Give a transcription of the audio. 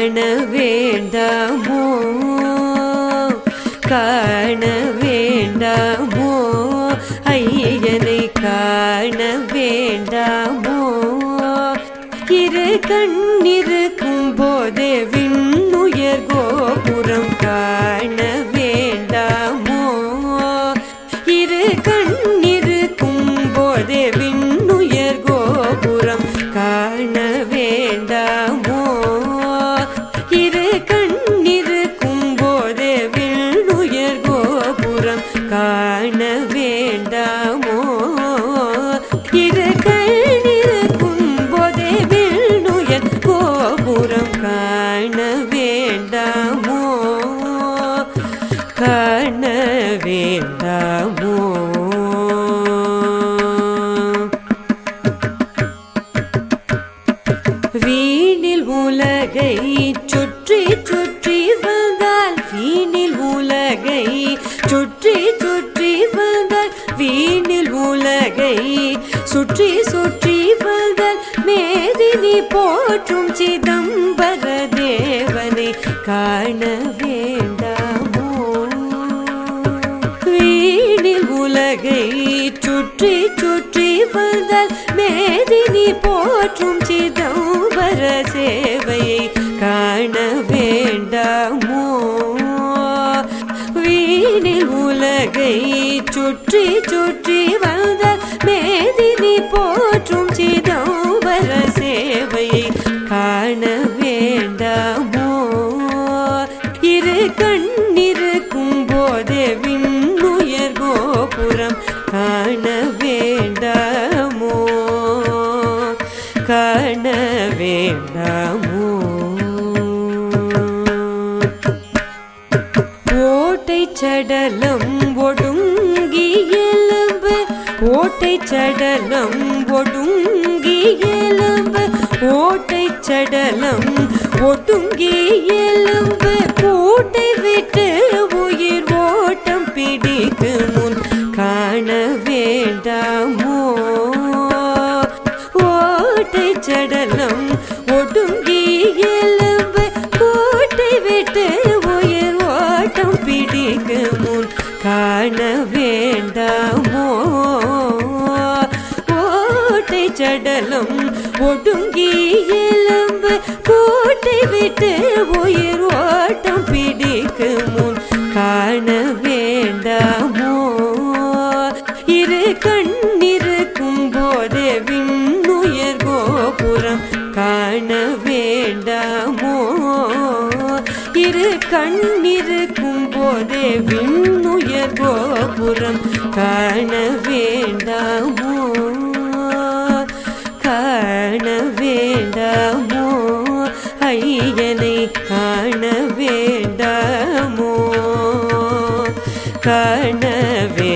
காண வேண்டாமோ காண வேண்டாமோ ஐயனை காண வேண்டாமோ இரு கண்ணிருக்கும் போதே விண்ணுயர் கோபுரம் காண வேண்டாமோ இரு கண்ணிருக்கும் போதே விண்ணுயர் கோபுரம் காண வேண்டாமோ இரு கண்ணிருக்கும் போதே விண்ணுயர் கோபுரம் காண வேண்டாமோ இரு கண்ணிருக்கும் போதே விண்ணுயர் கோபுரம் காண வேண்டாமோ காண வேண்டாமோ வீணில் உலகை சுற்றி சுற்றி வந்தால் வீணில் உலகை சுற்றி சுற்றி வந்தால் வீணில் உலகை சுற்றி சுற்றி வந்தால் மேதினி போற்றும் சிதம்பர தேவனை காண வேண்டாமோ வீணில் உலகை சுற்றி சுற்றி வந்தால் மேதினி போற்றும் சிதம்பர சேவையை காண வேண்டாமோ வீணில் உலகை சுற்றி சுற்றி வந்தால் மேதினி போற்றும் சிதம்பர சேவையை காண வேண்டாமோ இரு கண்ணிருக்கும் போதே விண்ணுயர் கோபுரம் காண வேண்டாமோ காண வேண்டாமோ கோட்டை சடலம் ஒடுங்கி எலும்பு கோட்டை சடலம் ஒடுங்கி எலும்பு ஓட்டை சடலம் ஒடுங்கி எலும்பு கூட்டை விட்டு உயிர் ஓட்டம் பிடிக்கு முன் காண வேண்டாமோ ஓட்டை சடலம் ஒடுங்கி எலும்பு கோட்டை விட்டு உயிர் ஓட்டம் பிடிக்க முன் காண வேண்டாமோ ஓட்டை சடலம் ஒடுங்கி எலும்பு கோட்டை விட்டு உயிர் ஓட்டம் பிடிக்க முன் காண வேண்டாமோ இரு கண்ணிருக்கும் போதே விண்ணுயர் கோபுரம் காண வேண்டாமோ இரு கண்ணிருக்கும் போதே விண்ணுயர் கோபுரம் காண வேண்டாமோ காண வேண்டாமோ ஐயனை காண வேண்டாமோ காண வே